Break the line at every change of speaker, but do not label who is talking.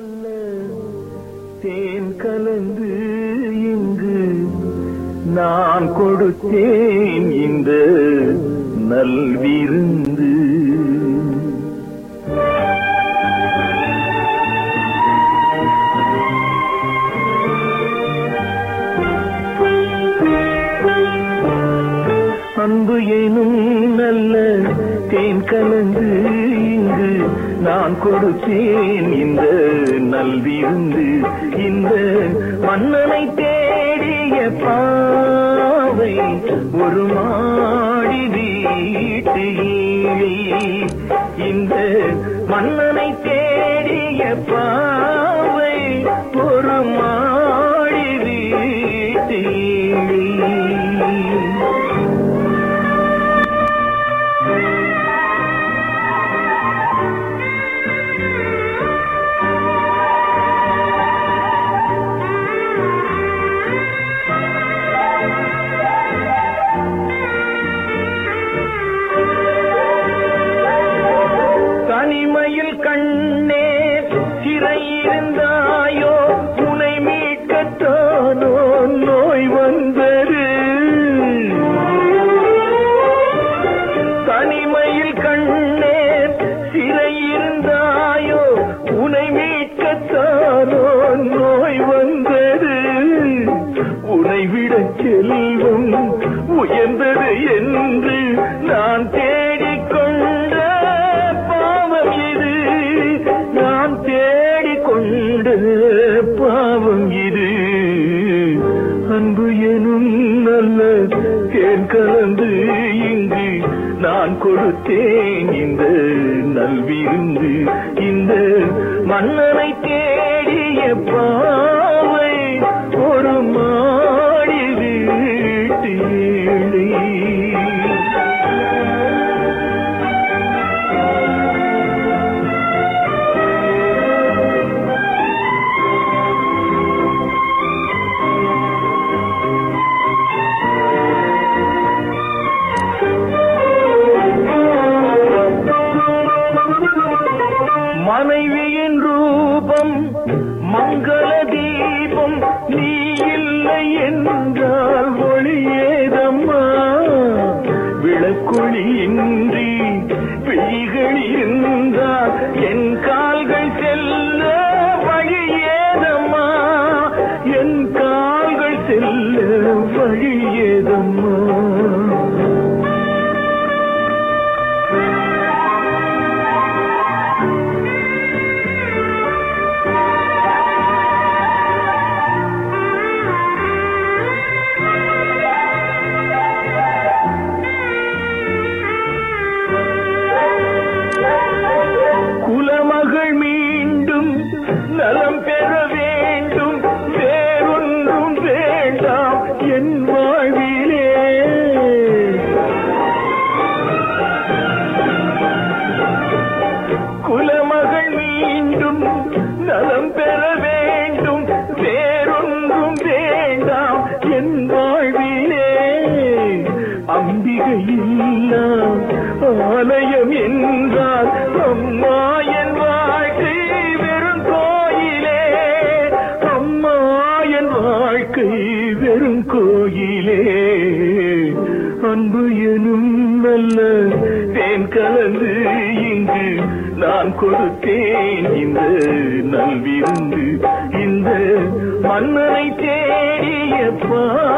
நல்ல தேன் கலந்து இங்கு நான் கொடுத்தேன் இந்த நல்விருந்து அன்பு எனும் நல்ல தேன் கலந்து இங்கு நான் கொடுத்தேன் இந்த நல்விருந்து இந்த மன்னனை தேடிய பாவை ஒரு மாடி வீட்டு ஈழி. இந்த மன்னனை தேடிய பாவை ஒரு மாடி வீட்டு ஈழி. தனிமையில் கண்ணே சிறையிருந்தாயோ உனை மீட்கத்தானோ நோய் வந்தது தனிமையில் கண்ணே சிறையிருந்தாயோ உனை மீட்கத்தானோ நோய் வந்தது உனை விட செல்வம் உயர்ந்தது என்று நான் தேடிக்கொண்ட பாவம் இது நான் தேடிக்கொண்ட பாவம் இது அன்பு எனும் நல்ல தேன் கலந்து இங்கு நான் கொடுத்தேன் இந்த நல்விருந்து இந்த மன்னனை தேடிய பாவை ஒரு மாடி வீட்டு ஏழை. மனைவியின் ரூபம் மங்கள தீபம் நீ இல்லை என்றால் ஒளியேதம்மா விளக்குழியின்றி விழிகள் இருந்தால் என் கால்கள் செல்ல வழியேதம்மா என் கால்கள் செல்ல வழியேதம்மா குலமகள் மீண்டும் நலம் பெற வேண்டும் வேறொன்றும் வேண்டாம் என் வாழ்விலே குலமகள் மீண்டும் நலம் பெற வேண்டும் வேறொன்றும் வேண்டாம் என் வாழ்விலே அம்பிகை இல்லா ஆலயம் என்றால் அம்மா என் வாழ்க்கை வெறும் கோயிலே அம்மா என் வாழ்க்கை வெறும் கோயிலே அன்பு எனும் நல்ல தேன் கலந்து இங்கு நான் கொடுத்தேன் இந்த நல்விருந்து இந்த மன்னனை தேடிய பா